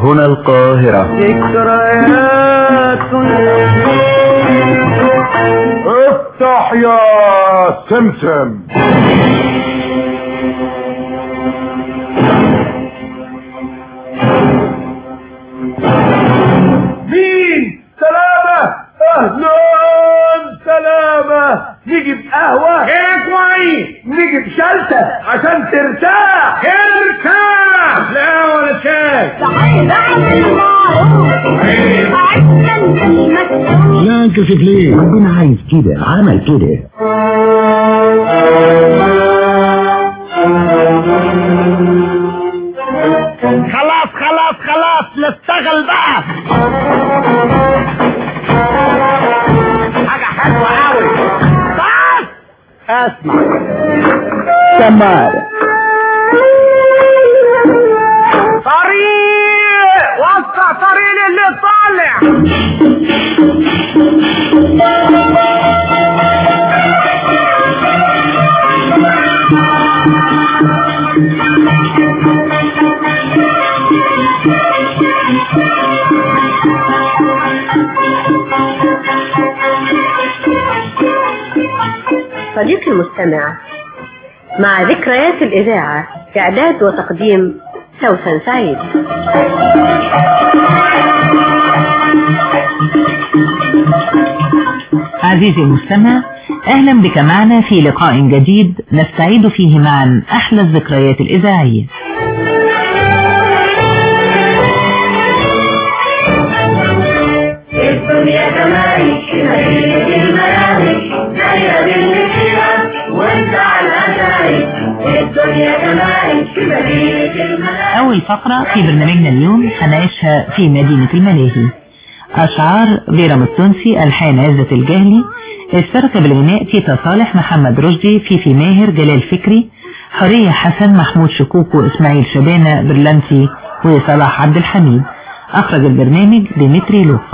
هنا القاهرة ذكريات افتح يا سمسم مين سلامة اهلا سلامة نيجي بقهوة ايه كويس نيجي بشلتة عشان ترتاح ارتاح لا ولا شاي تعال اعمل معروف عشان المكتوب لا انكشف ليه ربنا عايز كده عمل كده خلاص خلاص خلاص نشتغل بقى حاجة حلوة قوي بس اسمع سمارة طريق وسع طريق اللي طالع صديقي المستمع مع ذكريات الإذاعة إعداد وتقديم سوسن سعيد عزيزي المستمع أهلا بك معنا في لقاء جديد نستعيد فيه معا أحلى الذكريات الإذاعية الدنيا كمالي مدينة الملاهي دايرة باللي فيها وانت على الأداري الدنيا كمالي مدينة الملاهي أول فقرة في برنامجنا اليوم هنعيشها في مدينة الملاهي أشعار بيرام التونسي ألحان عزة الجهلي اشترك بالغناء تيتا صالح محمد رشدي فيفي ماهر جلال فكري حورية حسن محمود شكوكو إسماعيل شبانة برلانسي وصلاح عبد الحميد أخرج البرنامج ديمتري لوفا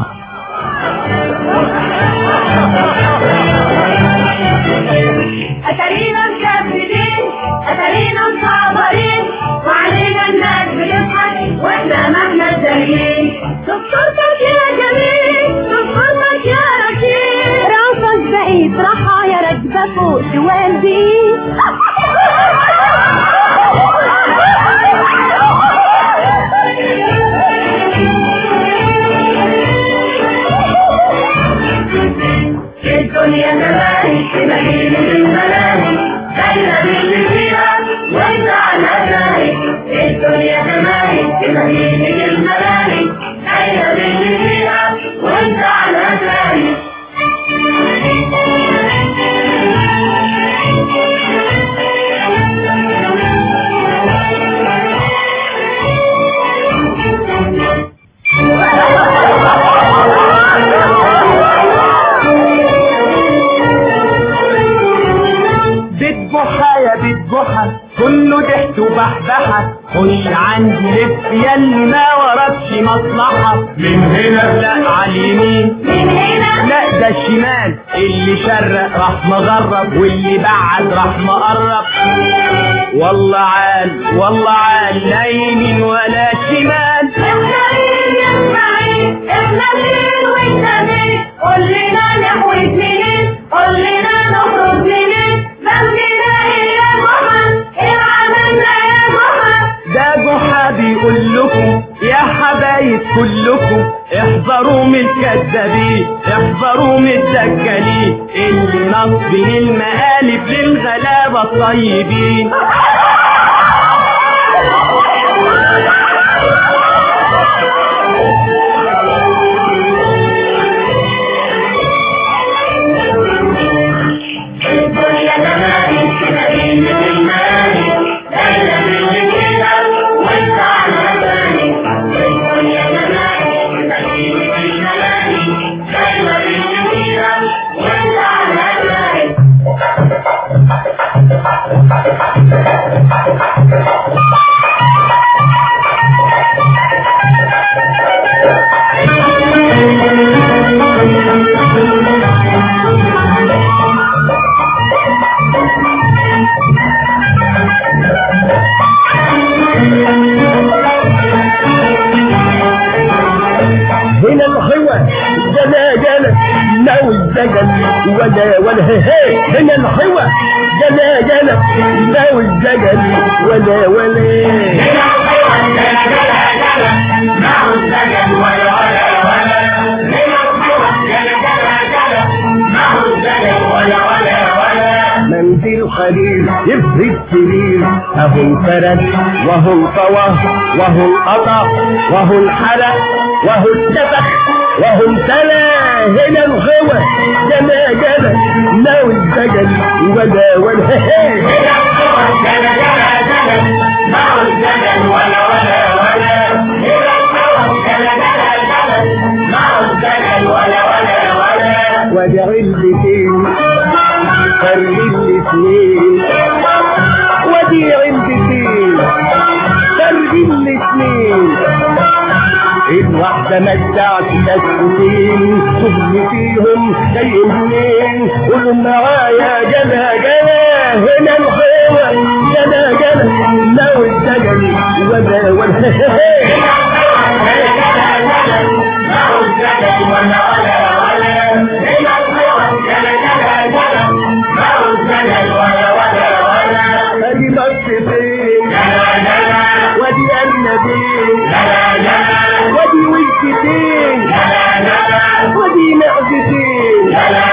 أتارينا مكبرين أتارينا مصعبرين وعلينا الناس بتضحك واحنا ما احنا دارين دكتورتك يا جميل دكتورتك يا رشيد راسك بقيت راحة يا راكبة فوق والدي الدنيا ملاهي في مدينة الملاهي دايرة باللي فيها وانت على الأداري الدنيا ملاهي في مدينة الملاهي دايرة باللي فيها وانت على الأداري بيت جحا يا بيت جحا كله ضحك وبحبحة خش عندي لف ياللي ما وراكش مصلحة من هنا لا على اليمين من هنا لا ده الشمال اللي شرق راح مغرب واللي بعد راح مقرب والله عال والله عال لا يمين ولا شمال احنا مين يا اسماعيل احنا مين وانت مين قول لنا نحوي منين قول لنا نخرج منين ذنبنا ايه يا محمد ايه عملنا يا محمد ده جحا بيقول لكم يا حبايب كلكم احذروا من الكذابين احذروا من الدجالين اللي نصبين المقالب للغلابة الطيبين الدنيا ملاهي في مدينة الملاهي دايرة باللي فيها وانت على بالي الدنيا ملاهي في مدينة الملاهي دايرة باللي فيها وانت على بالي الزجل ولا ولا هي هنا الحوى جلا جلا ناوي الزجل ولا ولا منزل خليل يفرد سرير اهو انفرد وهو انطوى وهو انقطع وهو انحرق وهو اتفخ وهو امتلى هنا الغوى جلا جلا ناوي الزجل ولا ولا هي وادي علبتين فرد الاثنين وادي علبتين فرد الاثنين الواحدة متعت تسكتين شغل فيهم زي منين قولوا معايا جلا جلا هنا الخيوة جلا جلا لو الدجل ولا ولا ادي مصفتين وادي النبيين وادي وجدتين وادي معزتين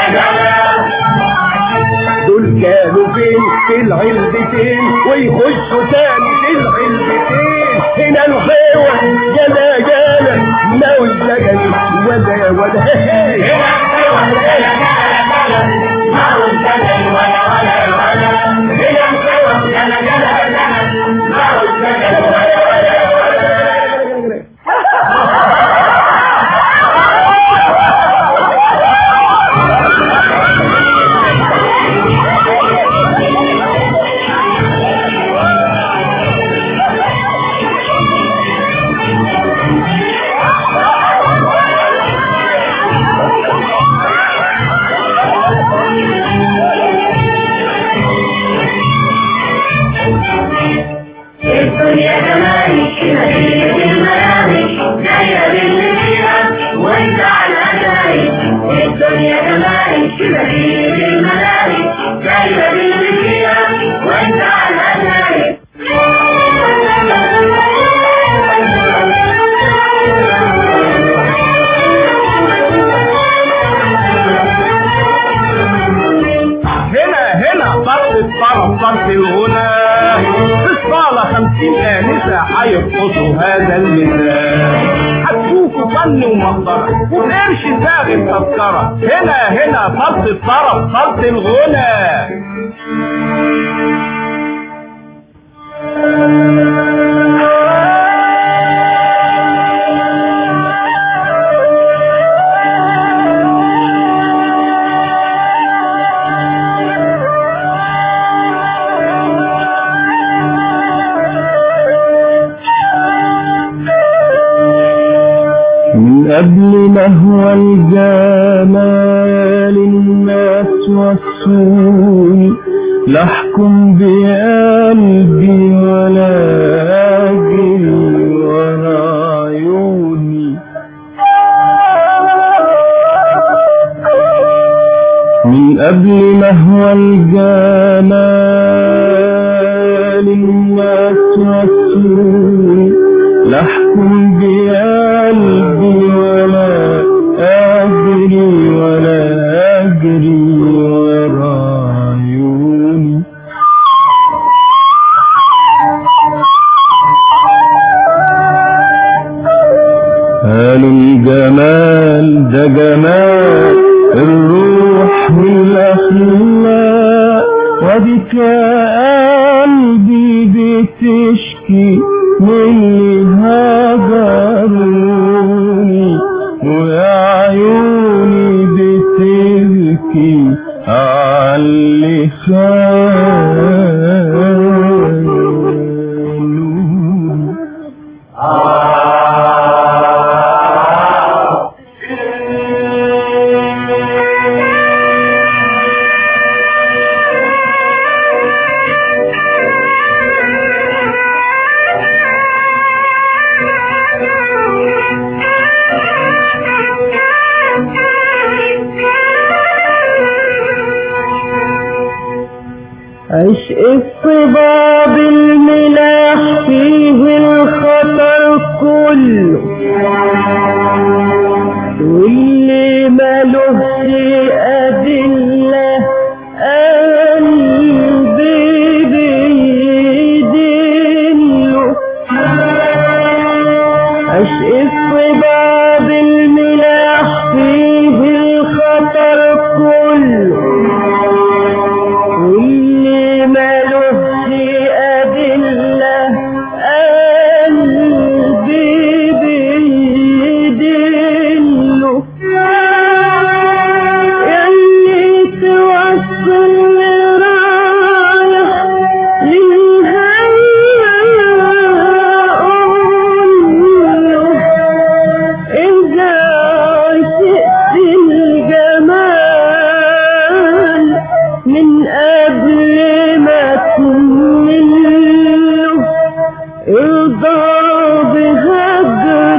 دول كانوا فين في العلبتين ويخشوا تاني في العلبتين هنا الخيوة جلا جلا لو الزجل ولا ولا الدنيا جمالك مدينة الملامح دايرة باللي فيها وانت على أدائك الدنيا جمالك مدينة الملامح دايرة باللي فيها وانت على أدائك هنا هنا فرق الطرف فرق الغنى في الصالة خمسين آنسة هيرقصوا هذا المثال هتشوفوا فن ومقدرة وقرش ساغ التذكرة هنا هنا فرق الطرف فرق الغنى من قبل ما هو الجمال الناس والسوء لا احكم بقلبي ولا اجري ورا عيوني من قبل ما هو الجمال الناس والسوء لا احكم بقلبي ولا اجري ولا اجري ورا عيوني قالوا الجمال ده جمال الروح والاخلاق واديك يا قلبي بتشكي من اللي هجروني ويا عيوني بتبكي عاللي خانوني Thank you. عشق الصباب الملاح فيه الخطر كله واللي ملوش أدلة قلبي بيدله عشق الصباب الملاح فيه الخطر كله واللي ملوش أدلة قلبي بيدله يلي توصل لرايح للهوى إذا عشقت الجمال من قبل ما تمله ارضى بهجر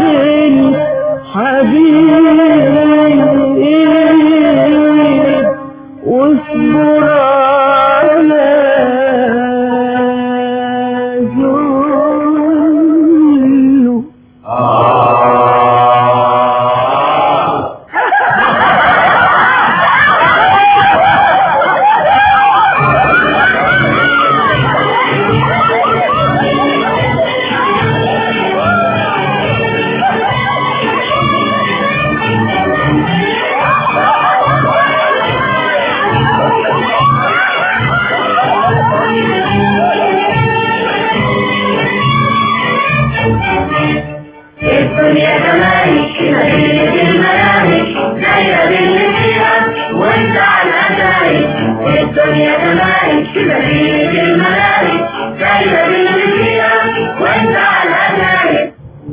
الحبيب واصبر على ذله الدنيا جمالك مدينة الملاهي دايرة باللي فيها وانت على اثارك الدنيا جمالك مدينة الملاهي دايرة باللي فيها وانت على اثارك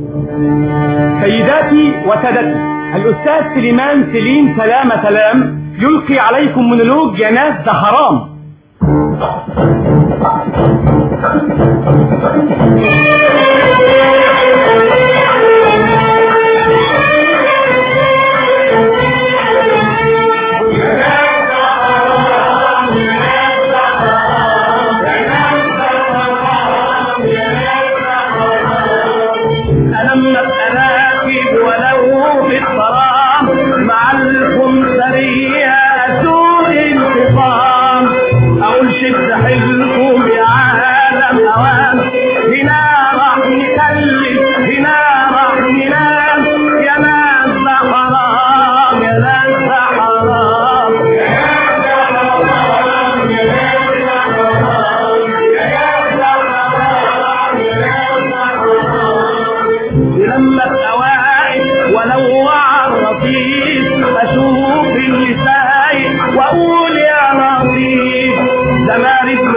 سيداتي وسادتي الأستاذ سليمان سليم سلامة سلام يلقي عليكم مونولوج يا ناس ده حرام ألم الأناكب ولو في الظلام مع الخمسرية سوء انتقام أقول شد حلكم يا عالم أوام هنا راح نخلي هنا راح ننام يا ناس ده حرام يا ناس ده حرام لما الأوائل ولوع الرصيف أشوف اللي سايق وأقول يا لطيف ده مارد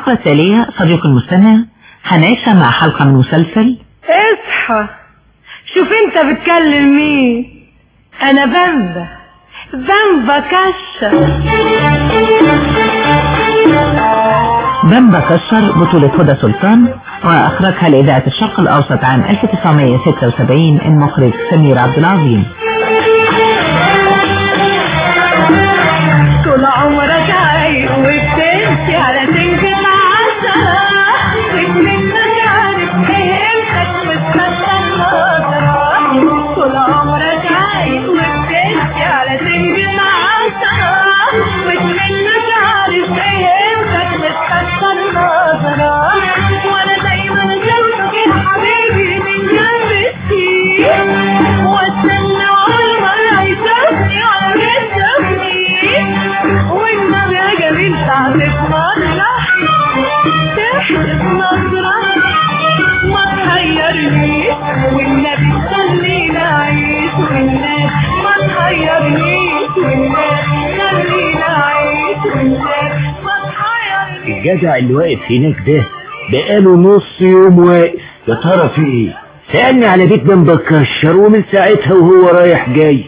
الفقرة التالية صديق المستمع هنعيشها مع حلقة من مسلسل اصحى شوف انت بتكلم مين انا بمبة بمبة كشة بمبا كشر بطولة هدى سلطان وأخرجها لإذاعة الشرق الأوسط عام 1976 المخرج سمير عبد العظيم طول عمرك عايق وبتمشي على سنجة عسلة ومنك عارف فهمتك مستنى النظرة طول عمرك عايق وبتمشي على سنجة عسلة ومنك عارف فهمتك مستنى النظرة وانا دايما جنبك يا حبيبي من جنب السير واستنى اول مرة يشوفني على بيت والنبي يا جميل تعرف مرة تحدث نظرة ما تحيرنيش والنبي خلينا عيش والنبي ما تحيرنيش والنبي خلينا عيش والنبي ما تحيرنيش الجدع اللي واقف هناك ده بقاله نص يوم واقف يا ترى في ايه سألني على بيت من بكشر ومن ساعتها وهو رايح جاي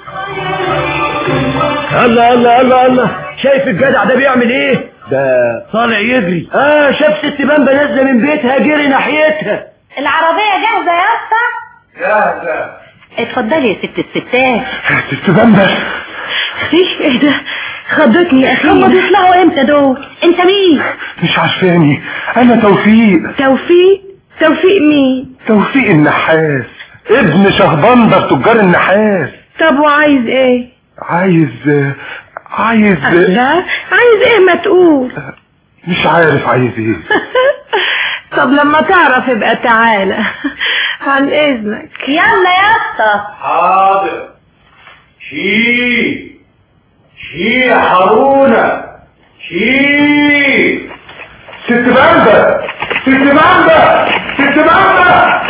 الله الله الله الله شايف الجدع ده بيعمل ايه ده طالع يجري اه شاف ست بامبا نازله من بيتها جري ناحيتها العربية جاهزة يا اسطى جاهزة اتفضلي يا ست الستات ست بامبا ايه ده خضتني يا هما اخي بيطلعوا امتى دول انت مين مش عارفاني انا توفيق توفيق توفيق مين توفيق النحاس ابن شهبندر تجار النحاس طب وعايز ايه عايز عايز لا عايز ايه ما تقول مش عارف عايز ايه طب لما تعرف يبقى تعالى عن اذنك يلا يا اسطى حاضر شي شي يا حرونة شي ست بامبا ست بامبا ست بامبا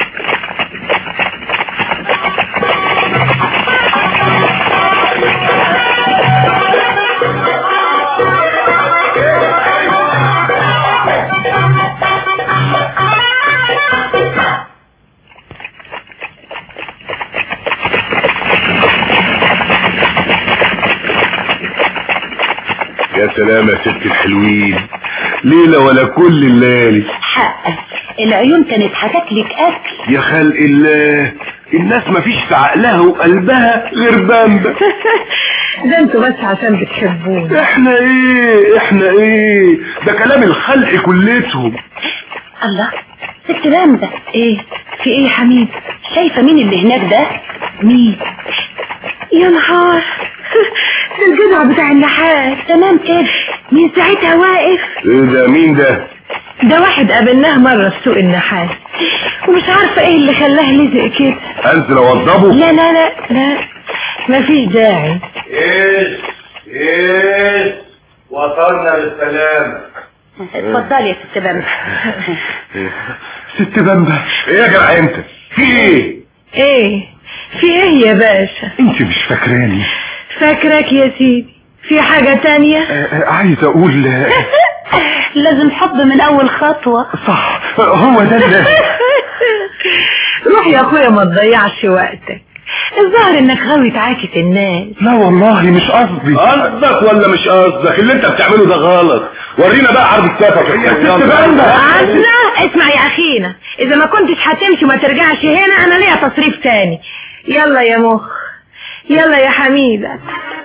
يا سلام يا ست الحلوين ليلة ولا كل الليالي حقك العيون كانت هتاكلك اكل يا خلق الله الناس مفيش في عقلها وقلبها غير بامبا ده انتوا بس عشان بتحبوني احنا ايه احنا ايه ده كلام الخلق كلتهم الله ست بامبا ايه في ايه يا حميد شايفة مين اللي هناك ده مين يا نهار ده الجدع بتاع النحاس تمام كده من ساعتها واقف ايه ده مين ده ده واحد قابلناه مرة في سوق النحاس ومش عارفة ايه اللي خلاه لزق كده انزل اوضبه لا لا لا لا مفيش داعي ايش ايش وصلنا للسلام اتفضلي يا ست بامبا ست بامبا ايه يا جدع انت في ايه ايه في ايه يا باشا انت مش فاكراني فاكرك يا سيدي في حاجة تانية آه، آه، عايز اقول آه، لازم حب من اول خطوة صح هو ده اللي روح يا اخويا ما تضيعش وقتك الظاهر انك غاوي تعاكس الناس لا والله مش قصدي قصدك ولا مش قصدك اللي انت بتعمله ده غلط ورينا بقى عرض السفر يا ست بامبا عزة اسمع يا اخينا اذا ما كنتش هتمشي وما ترجعش هنا انا ليا تصريف تاني يلا يا مخ يلا يا حميدة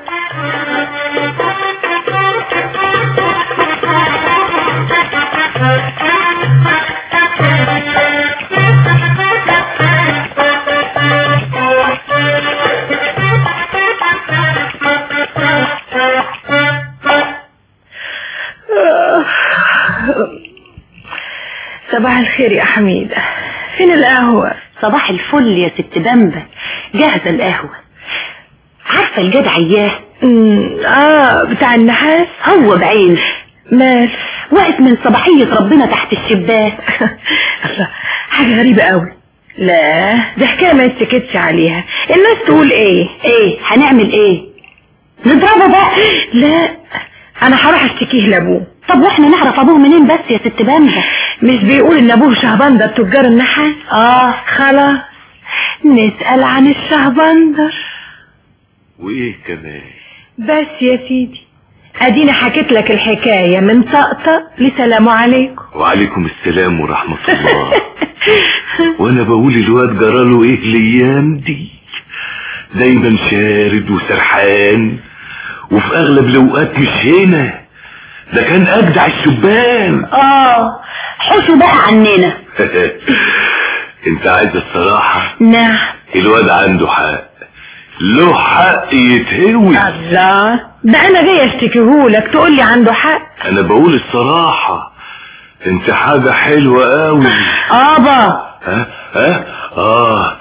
صباح الخير يا حميدة فين القهوة صباح الفل يا ست بامبا جاهزة القهوة عارفة الجدع اياه أمم، اه بتاع النحاس هو بعين مال واقف من صباحية ربنا تحت الشباك الله حاجة غريبة قوي لا ده حكاية ما يتسكتش عليها الناس تقول ايه ايه هنعمل ايه نضربه بقى لا انا هروح اشتكيه لابوه طب واحنا نعرف ابوه منين بس يا ست بامبا مش بيقول ان ابوه شهبندر تجار النحاس اه خلاص نسأل عن الشهبندر وايه كمان بس يا سيدي ادينا حكيت لك الحكاية من طقطق لسلام عليكم وعليكم السلام ورحمة الله وانا بقول الواد جراله ايه الايام دي دايما شارد وسرحان وفي اغلب الاوقات مش هنا ده كان اجدع الشبان اه حشوا بقى عننا انت عايز الصراحة نعم الواد عنده حق له حق يتهوي الله ده انا جاي اشتكيهولك تقول لي عنده حق انا بقول الصراحة انت حاجة حلوة قوي ابا ها ها اه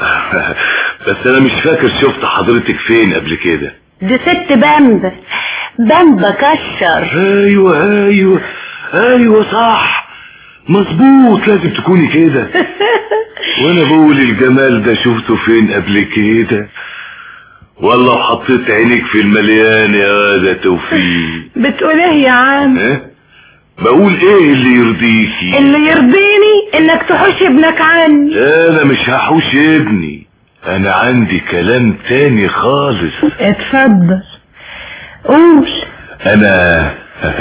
بس انا مش فاكر شفت حضرتك فين قبل كده دي ست بامبا بامبا كشر ايوه ايوه ايوه صح مظبوط لازم تكوني كده وانا بقول الجمال ده شفته فين قبل كده والله حطيت عينيك في المليان يا واد توفيق بتقول ايه يا عم ها بقول ايه اللي يرضيكي اللي يرضيني انك تحوش ابنك عني لا انا مش هحوش ابني انا عندي كلام تاني خالص اتفضل قول انا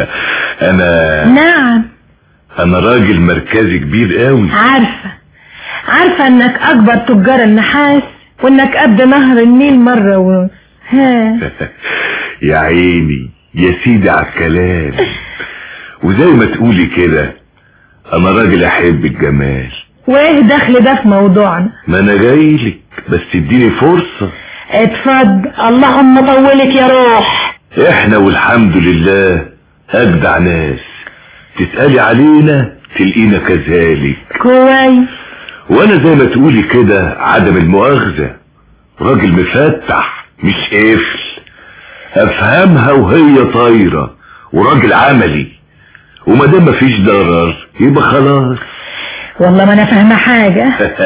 انا نعم انا راجل مركزي كبير قوي عارفة عارفة انك اكبر تجار النحاس وانك قد نهر النيل مرة ونص ها يا عيني يا سيدي على الكلام وزي ما تقولي كده انا راجل احب الجمال وايه دخل ده في موضوعنا ما انا جايلك بس اديني فرصة اتفضل اللهم طولك يا روح احنا والحمد لله اجدع ناس تسألي علينا تلقينا كذلك كويس وانا زي ما تقولي كده عدم المؤاخذة راجل مفتح مش قفل افهمها وهي طايرة وراجل عملي وما دام مفيش ضرر يبقى خلاص والله ما انا فاهمة حاجة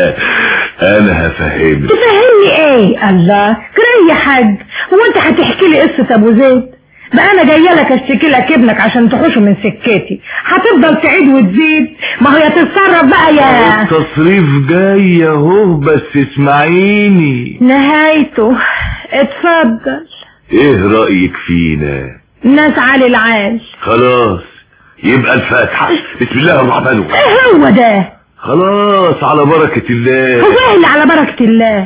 انا هفهمك تفهمني ايه الله كرا يا حاج هو انت هتحكي لي قصة ابو زيد بقى انا جايه لك اشتكي لك ابنك عشان تخشه من سكتي هتفضل تعيد وتزيد ما هي تتصرف بقى يا التصريف جاي اهو بس اسمعيني نهايته اتفضل ايه رأيك فينا ناس علي العال خلاص يبقى الفاتحة بسم الله الرحمن الرحيم ايه هو ده خلاص على بركة الله هو ايه اللي على بركة الله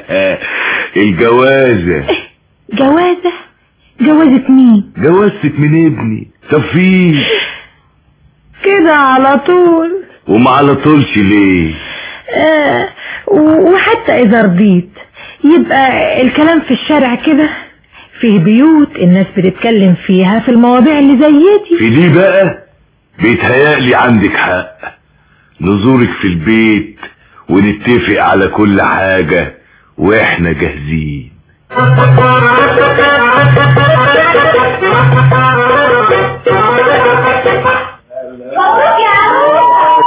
الجوازة جوازة جوازة مين جوازتك من ابني طب فيه كده على طول وما على طولش ليه آه وحتى اذا رضيت يبقى الكلام في الشارع كده فيه بيوت الناس بتتكلم فيها في المواضيع اللي زي دي في دي بقى بيتهيألي عندك حق نزورك في البيت ونتفق على كل حاجة واحنا جاهزين مبروك يا عروس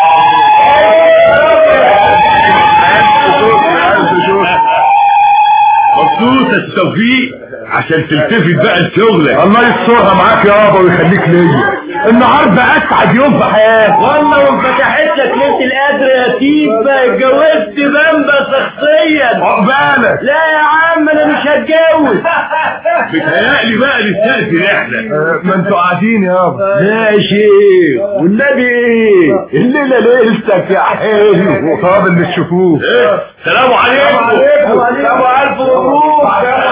مبسوط يا توفيق عشان تلتفت بقى لشغلك الله يسترها معاك يابا ويخليك ليا النهارده اسعد يوم في حياتي والله وانفتحت لك ليله القدر يا تيبا اتجوزت بامبا شخصيا عقبالك لا يا عم انا مش هتجوز بيتهيألي بقى نستأذن احنا آه، ما انتوا قاعدين يابا لا يا شيخ والنبي ايه الليله ليلتك يا حلو طب اللي تشوفوه سلام عليكم ابو الف مبروك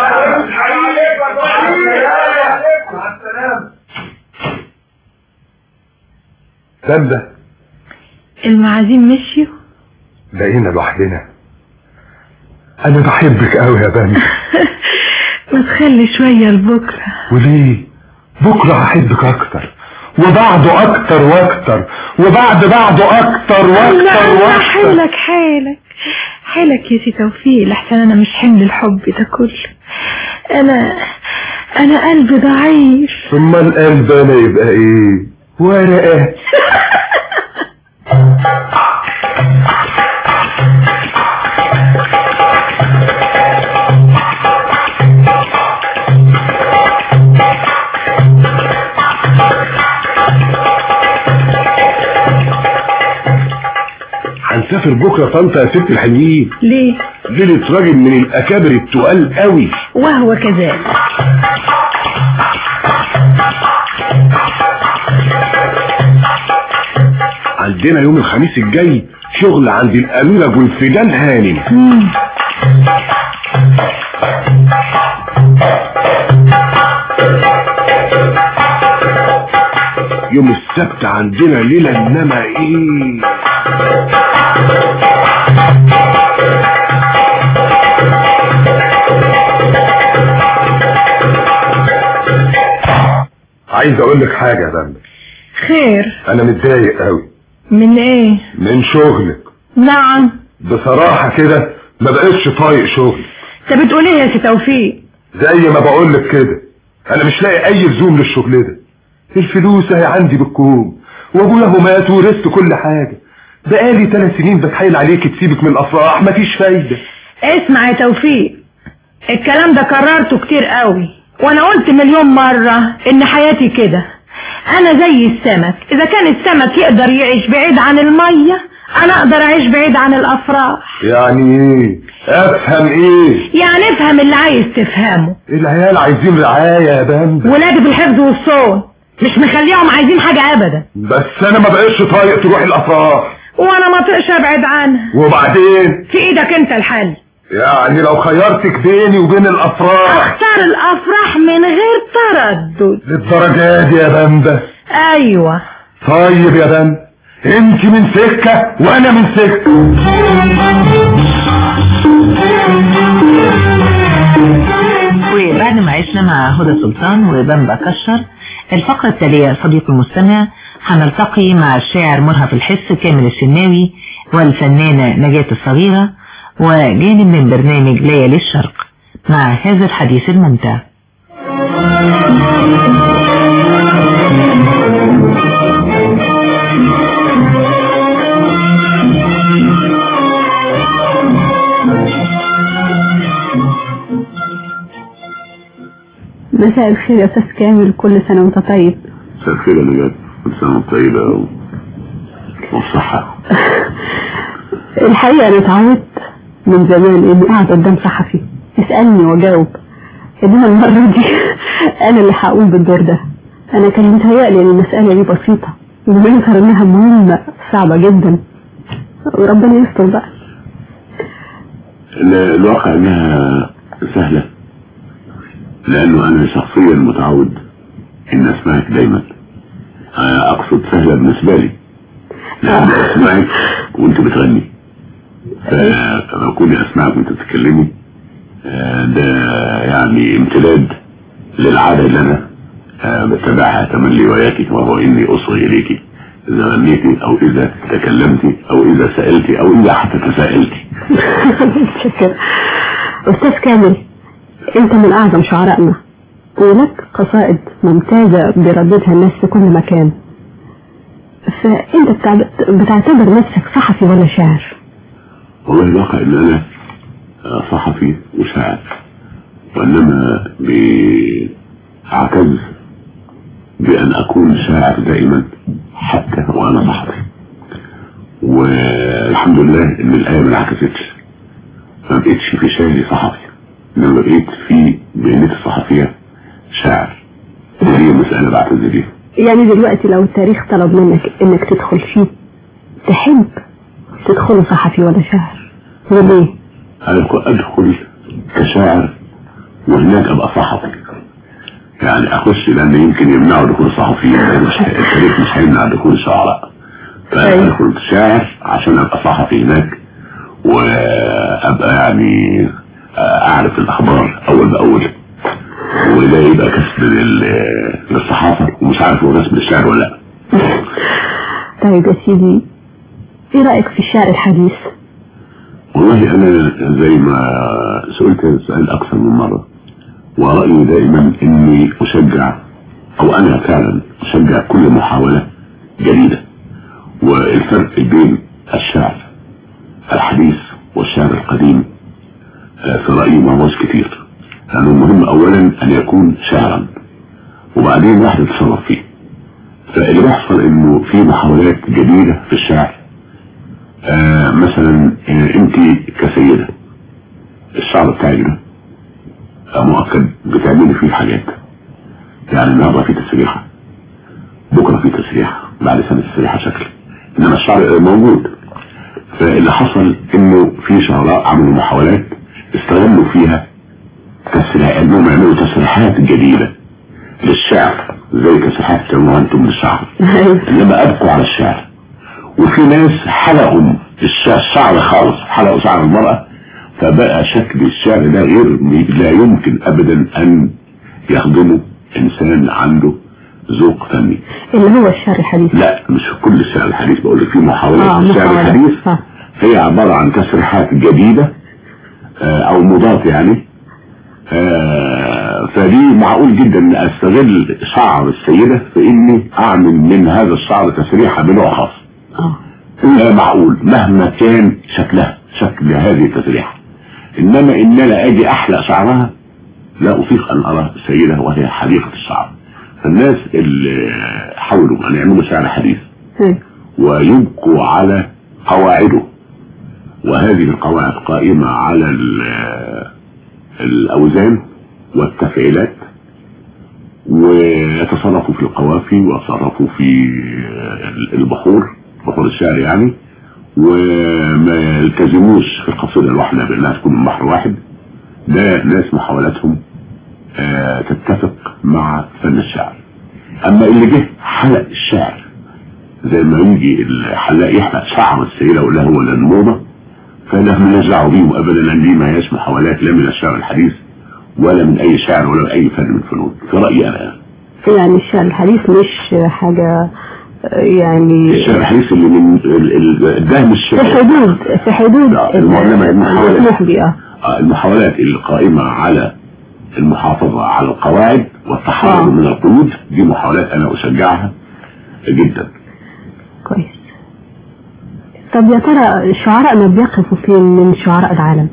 بامبا المعازيم مشيوا بقينا لوحدنا انا بحبك قوي يا بامبا ما تخلي شوية لبكرة وليه بكره هحبك اكتر وبعده اكتر واكتر وبعد بعده اكتر واكتر لا واكتر حيلك حيلك حيلك يا سي توفيق لحسن انا مش حمل الحب ده كله انا انا قلبي ضعيف ثم القلب انا يبقى ايه ورقه هنسافر بكرة طنطا يا ست الحلوين ليه ليلة راجل من الأكابر التقال قوي وهو كذلك عندنا يوم الخميس الجاي شغل عند الأميرة جولفيدان هانم يوم السبت عندنا ليلة انما ايه عايز اقول لك حاجة يا بامبا خير انا متضايق قوي من ايه من شغلك نعم بصراحة كده ما بقتش طايق شغل انت بتقول ايه يا سي توفيق زي ما بقول لك كده انا مش لاقي اي لزوم للشغل ده الفلوس اهي عندي بالكوم وابويا هو مات ورثت كل حاجة بقالي ثلاث سنين بتحايل عليك تسيبك من الافراح مفيش فايدة اسمع يا توفيق الكلام ده كررته كتير قوي وانا قلت مليون مرة ان حياتي كده انا زي السمك اذا كان السمك يقدر يعيش بعيد عن المية انا اقدر اعيش بعيد عن الافراح يعني ايه افهم ايه يعني افهم اللي عايز تفهمه العيال عايزين رعاية يا بامبا ولادي في الحفظ والصون مش مخليهم عايزين حاجة ابدا بس انا ما بقتش طايق تروح الافراح وانا ما طقش ابعد عنها وبعدين في ايدك انت الحل يعني لو خيرتك بيني وبين الافراح اختار الافراح من غير تردد للدرجة دي يا بامبا ايوه طيب يا بامبا انت من سكة وانا من سكة وبعد ما عشنا مع هدى سلطان وبامبا كشر الفقرة التالية صديق المستمع هنلتقي مع الشاعر مرهف الحس كامل الشناوي والفنانة نجاة الصغيرة وجانب من برنامج ليالي الشرق مع هذا الحديث الممتع مساء الخير يا أستاذ كامل كل سنة وأنت طيب مساء الخير يا نجاة كل سنة وانت طيبة و- والصحة الحقيقة أنا اتعودت من زمان إني قاعد قدام صحفي يسألني وأجاوب إنما المرة دي أنا اللي هقوم بالدور ده أنا كان متهيألي إن المسألة دي بسيطة وبيظهر إنها مهمة صعبة جدا وربنا يستر بقى ال- الواقع انها سهلة لانه انا شخصيا متعود ان اسمعك دايما آه، اقصد سهلة بالنسبة لي لان اسمعك وانت بتغني فلما كوني اسمعك وانت بتتكلمي آه، ده يعني امتداد للعادة اللي انا آه، بتبعها تملي وياك وهو اني اصغي اليك اذا غنيتي او اذا تكلمتي او اذا سألتي او اذا حتى تساءلتي شكرا أستاذ كامل أنت من أعظم شعرائنا ولك قصائد ممتازة بيرددها الناس في كل مكان فأنت بتعب- بتعتبر نفسك صحفي ولا شاعر والله الواقع ان انا آه، صحفي وشاعر وانما بعتز بان اكون شاعر دائما حتى وانا صحفي والحمد لله ان الايه ما انعكستش ما بقتش في شاعري صحفي انما بقيت في مهنتي الصحفية شاعر وهي مسألة بعتز بيها يعني دلوقتي لو التاريخ طلب منك انك تدخل فيه تحب تدخله صحفي ولا شاعر وليه أنا أدخل كشاعر وهناك أبقى صحفي يعني أخش لأن يمكن يمنعوا دخول الصحفيين لأن مش التاريخ مش هيمنع دخول الشعراء فأنا أيوة. أدخل شاعر عشان أبقى صحفي هناك وأبقى يعني أعرف الأخبار أول بأول وده يبقى كسب لل- للصحافة ومش عارف هو كسب للشعر ولا لا طيب يا سيدي ايه رأيك في الشعر الحديث والله انا زي ما سئلت السؤال اكثر من مرة ورأيي دائما اني اشجع او انا فعلا اشجع كل محاولة جديدة والفرق بين الشعر الحديث والشعر القديم آه، في رأيي ما هوش كتير لانه المهم اولا ان يكون شعرا وبعدين واحد يتصرف فيه فاللي بيحصل انه في محاولات جديدة في الشعر آه مثلا آه انت كسيدة الشعر بتاعك ده آه مؤكد بتعملي فيه حاجات يعني النهارده في تسريحة بكرة في تسريحة بعد سنة تسريحة شكل انما الشعر موجود فاللي حصل انه في شعراء عملوا محاولات استغلوا فيها تسريح انهم يعملوا تسريحات جديدة للشعر زي تسريحات بتعملوها انتم للشعر انما ابقوا على الشعر وفي ناس حلقوا الشعر, الشعر خالص حلقوا شعر المرأة فبقى شكل الشعر ده غير لا يمكن ابدا ان يخدمه انسان عنده ذوق فني اللي هو الشعر الحديث لا مش في كل الشعر الحديث بقول لك في محاولات اه في الشعر محاولة. الحديث آه. هي عبارة عن تسريحات جديدة آه، او مضاد يعني آه، فدي معقول جدا ان استغل شعر السيدة في اني اعمل من هذا الشعر تسريحة بنوع خاص اه آه، معقول مهما كان شكلها شكل هذه التسريحة انما ان انا اجي احلق شعرها لا اطيق ان ارى السيدة وهي حديقة الشعر فالناس اللي حاولوا ان يعملوا شعر حديث مم. ويبقوا على قواعده وهذه القواعد قائمة على ال- الأوزان والتفعيلات ويتصرفوا في القوافي ويتصرفوا في البحور بحور الشعر يعني وما يلتزموش في القصيدة الواحدة بأنها تكون من بحر واحد ده ناس محاولاتهم آه، تتفق مع فن الشعر أما اللي جه حلق الشعر زي ما يجي الحلاق يحلق شعر السيدة ولا هو ده الموضة فده مالناش دعوه بيهم ابدا لان دي ما هياش محاولات لا من الشعر الحديث ولا من اي شعر ولا من اي فن من الفنون في رايي انا يعني الشعر الحديث مش حاجة آه، يعني الشعر الحديث اللي من ال- ال- الدهم في الشعر حدود في حدود لا، المعلمة المحاولات. المسموح به اه آه، المحاولات اللي قائمة على المحافظة على القواعد والتحرر آه. من القيود دي محاولات انا اشجعها جدا كويس طب يا ترى شعراءنا بيقفوا فين من شعراء العالم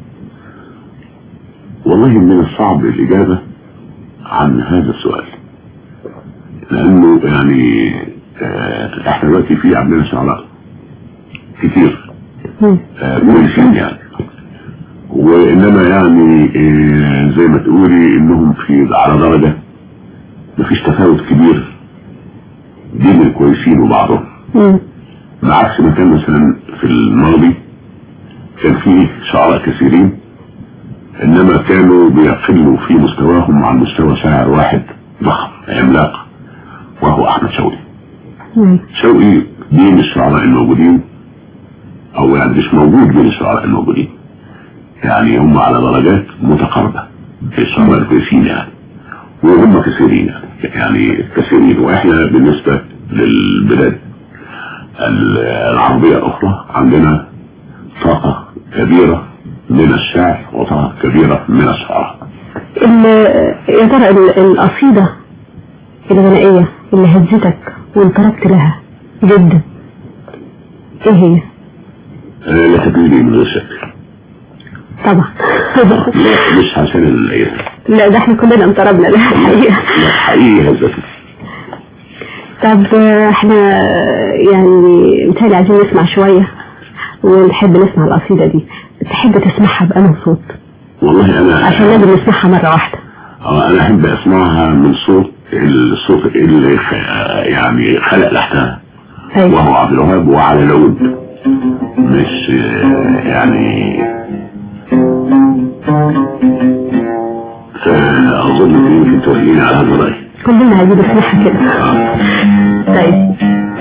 والله من الصعب الإجابة عن هذا السؤال لأنه يعني آه، احنا دلوقتي في عندنا شعراء كتير مم. آه، كويسين يعني وإنما يعني آه، زي ما تقولي إنهم في على درجة مفيش تفاوت كبير بين الكويسين وبعضهم مم. بعكس ما كان مثلا في الماضي كان فيه شعراء كثيرين انما كانوا بيقلوا في مستواهم عن مستوى شاعر واحد ضخم عملاق وهو احمد شوقي مم. شوقي بين الشعراء الموجودين او يعني مش موجود بين الشعراء الموجودين يعني هم على درجات متقاربة في الشعراء الكويسين يعني وهم كثيرين يعني يعني كثيرين واحنا بالنسبة للبلاد ال- العربية الأخرى عندنا طاقة كبيرة من الشعر وطاقة كبيرة من الشعراء ال- يا ترى ال- القصيدة الغنائية اللي هزتك وانطربت لها جدا ايه هي آه، لا تدري من غير شك طبعا لا مش عشان ال- لا ده احنا كلنا انطربنا لها الحقيقة لا حقيقي هزتني طب آه، احنا يعني متهيألي عايزين نسمع شوية ونحب نسمع القصيدة دي تحب تسمعها بأنه صوت والله أنا عشان لازم نسمعها مرة واحدة آه، أنا أحب أسمعها من صوت الصوت اللي خ- يعني خلق لحنها أيوة. وهو عبد الوهاب وعلى العود مش آه، يعني فأظن إن يمكن توافقين على هذا الرأي كلنا عايزين نسمعها كده طيب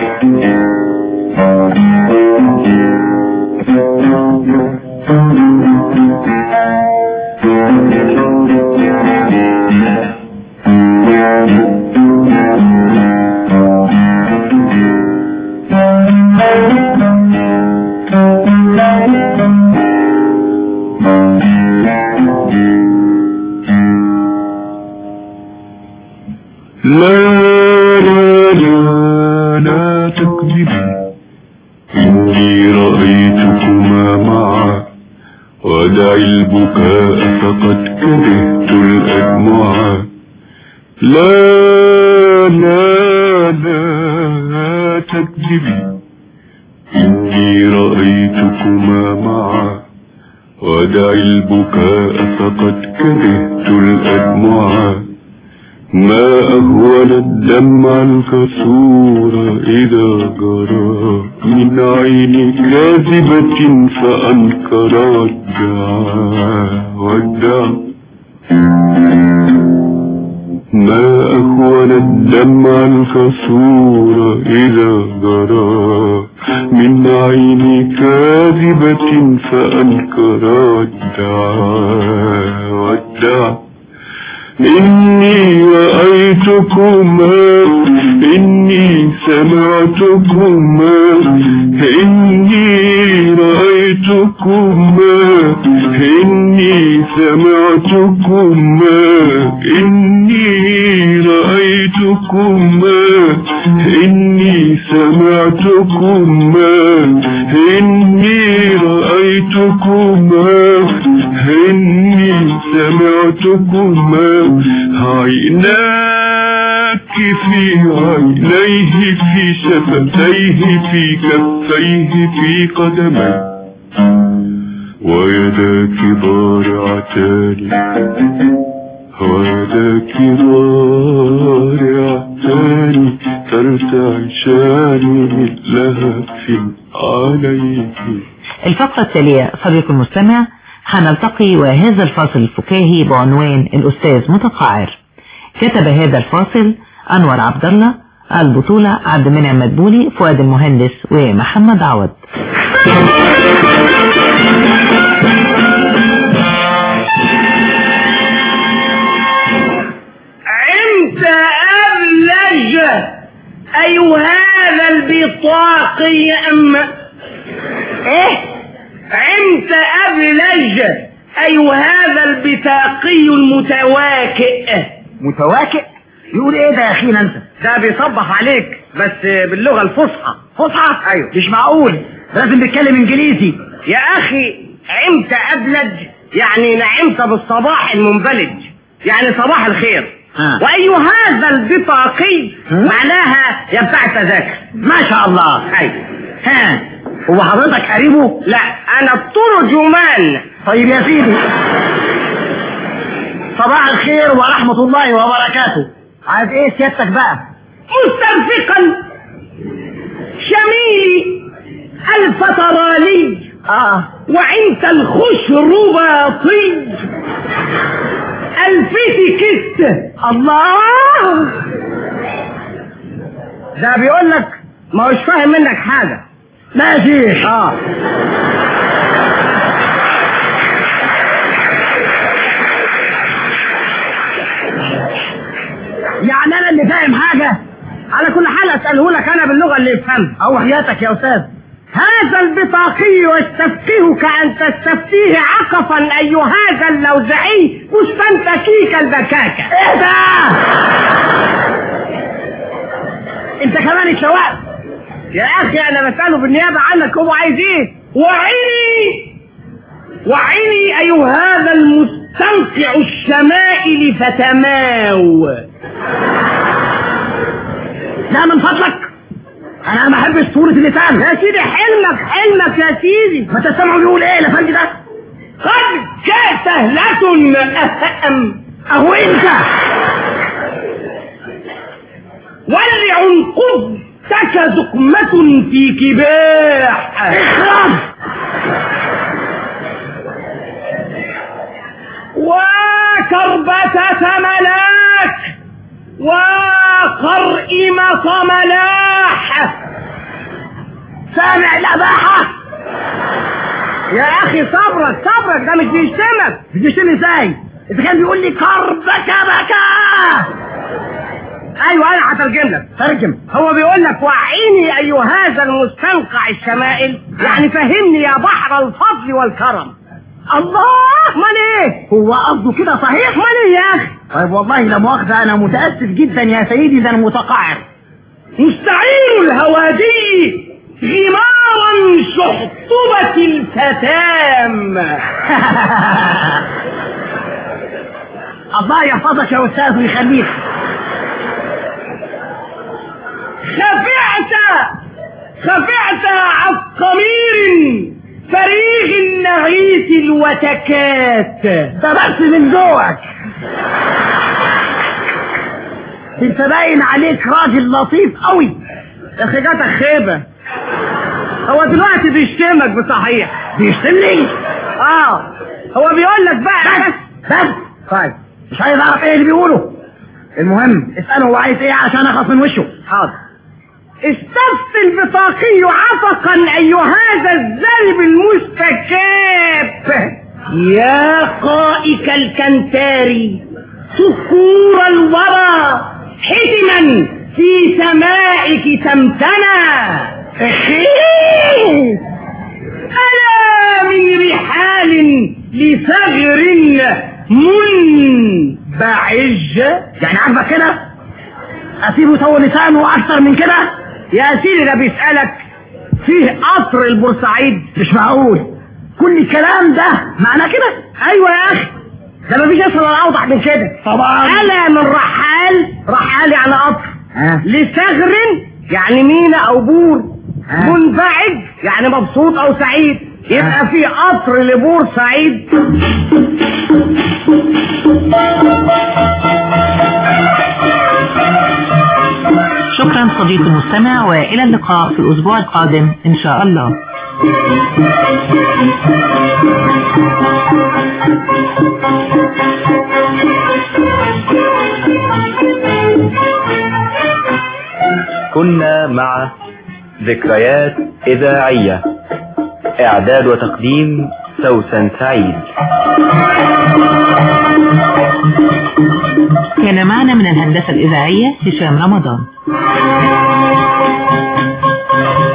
لا لا لا لا تكذبي إني رأيتكما معا ودع البكاء فقد كرهت الأدمعا لا لا لا تكذبي إني رأيتكما معا ودع البكاء فقد كرهت الأدمعا ما أهون الدمع الكسور إذا جرى من عين كاذبة فأنكر الدعاء والدعاء ما أهون الدمع الكسور إذا جرى من عين كاذبة فأنكر الدعاء والدعاء إني رأيتكما إني سمعتكما إني رأيتكما إني سمعتكما إني رأيتكما إني سمعتكما إني رأيتكما إني سمعتكما عيناك في عينيه في شفتيه في كفيه في قدميه ويداك ضارعتان ويداك ضارعتان ترتعشان لهف عليه الفقرة التالية صديق المستمع هنلتقي وهذا الفاصل الفكاهي بعنوان الأستاذ متقاعر كتب هذا الفاصل أنور عبد الله البطولة عبد المنعم مدبولي فؤاد المهندس ومحمد عوض انت ابلج اي هذا البطاقي ام ايه انت ابلج اي هذا البطاقي المتواكئ متواكئ يقول ايه ده يا اخينا انت ده بيصبح عليك بس باللغة الفصحى فصحى ايوه مش معقول لازم نتكلم انجليزي يا اخي عمت ابلج يعني نعمت بالصباح المنبلج يعني صباح الخير ها. واي هذا البطاقي معناها يا بتاع التذاكر ما شاء الله ايوه ها هو حضرتك قريبه لا انا الترجمان طيب يا سيدي صباح الخير ورحمة الله وبركاته عايز ايه سيادتك بقى مسترفقا شميلي الفترالي اه وعند الخشرباطي الفتكت الله ده بيقول لك ما هوش فاهم منك حاجة ماشي اه يعني انا اللي فاهم حاجة على كل حال اسأله لك انا باللغة اللي يفهمها او حياتك يا استاذ هذا البطاقي يستفتيهك أن تستفتيه عقفا أي هذا اللوزعي مستنتكيك البكاكة ايه ده انت كمان اتشوقت يا أخي أنا بسأله بالنيابة عنك هو عايز إيه وعيني وعيني أي هذا المستنقع الشمائل فتماو لا من فضلك انا ما احبش طولة اللسان يا سيدي حلمك حلمك يا سيدي ما تسمعوا بيقول ايه الافندي ده قد جاء سهلة أهم اهو انت ولع قدتك زقمة في كباح اخرج وكربة ملاك وقرئمة ملاح سامع الاباحة يا اخي صبرك صبرك ده مش بيشتمك بتشتمي ازاي اذا كان بيقول لي كربك بكا ايوه انا هترجم لك ترجم هو بيقول لك وعيني اي هذا المستنقع الشمائل يعني فهمني يا بحر الفضل والكرم الله امال ايه هو قصده كده صحيح امال ايه يا اخي طيب والله لا مؤاخذة انا متأسف جدا يا سيدي ده انا متقاعر مستعير الهوادي غمارا شحطبة الفتام الله يحفظك يا استاذ ويخليك خفعت خفعت عبقمير فريغ النغيث الوتكات ده بس من ذوقك انت باين عليك راجل لطيف قوي اخجاتك خيبة هو دلوقتي بيشتمك بصحيح بيشتمني اه هو بيقول لك بقى بس بس طيب مش عايز اعرف ايه اللي بيقوله المهم اساله هو عايز ايه عشان اخلص من وشه حاضر استفت البطاقي عفقا اي هذا الذنب المستكاب يا قائك الكنتاري سكور الورى حتما في سمائك تمتنى ألا من رحال لثغر منبعج يعني عاجبك كده اسيبه يطول لسانه اكتر من كده يا سيدي ده بيسألك فيه قطر البورسعيد مش معقول كل الكلام ده معناه كده ايوه يا اخي ده مفيش اسهل ولا اوضح من كده طبعا الا من رحال رحال يعني قطر ها لثغر يعني مينا او بور منبعج يعني مبسوط او سعيد يبقى في قطر لبور سعيد شكرا صديقي المستمع والى اللقاء في الاسبوع القادم ان شاء الله كنا مع ذكريات إذاعية إعداد وتقديم سوسن سعيد كان معنا من الهندسة الإذاعية هشام رمضان